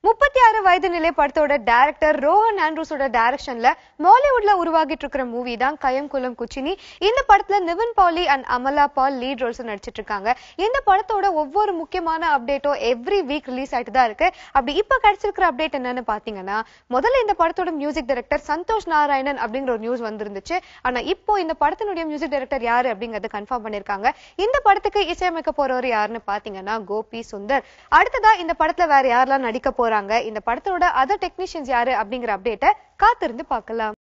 முப்பத்தி ஆறு வயது நிலை படத்தோட டைரக்டர் ரோஹன் ஆண்ட்ரூஸோட டைரக்ஷன்ல மாலிவுட்ல உருவாகிட்டு இருக்கிற மூவி தான் கயம் குலம் குச்சினி இந்த படத்துல Nivin Pauly and Amala Paul lead roles நடிச்சிட்டு இருக்காங்க இந்த படத்தோட ஒவ்வொரு முக்கியமான அப்டேட்டும் எவ்ரி வீக் ரிலீஸ் ஆயிட்டு தான் இருக்கு அப்படி இப்ப கிடைச்சிருக்கிற அப்டேட் என்னன்னு பாத்தீங்கன்னா முதல்ல இந்த படத்தோட மியூசிக் டைரக்டர் சந்தோஷ் நாராயணன் அப்படிங்கிற ஒரு நியூஸ் வந்திருந்துச்சு ஆனா இப்போ இந்த படத்தினுடைய மியூசிக் டைரக்டர் யாரு அப்படிங்கறத கன்ஃபார்ம் பண்ணிருக்காங்க இந்த படத்துக்கு இசையமைக்க போறவர் யாருன்னு பாத்தீங்கன்னா கோபி சுந்தர் அடுத்ததா இந்த படத்துல வேற யாரெல்லாம் நடிக்க போறாங்க இந்த படத்தோட அதர் டெக்னீஷியன்ஸ் யாரு அப்படிங்கிற அப்டேட்டை காத்திருந்து பார்க்கலாம்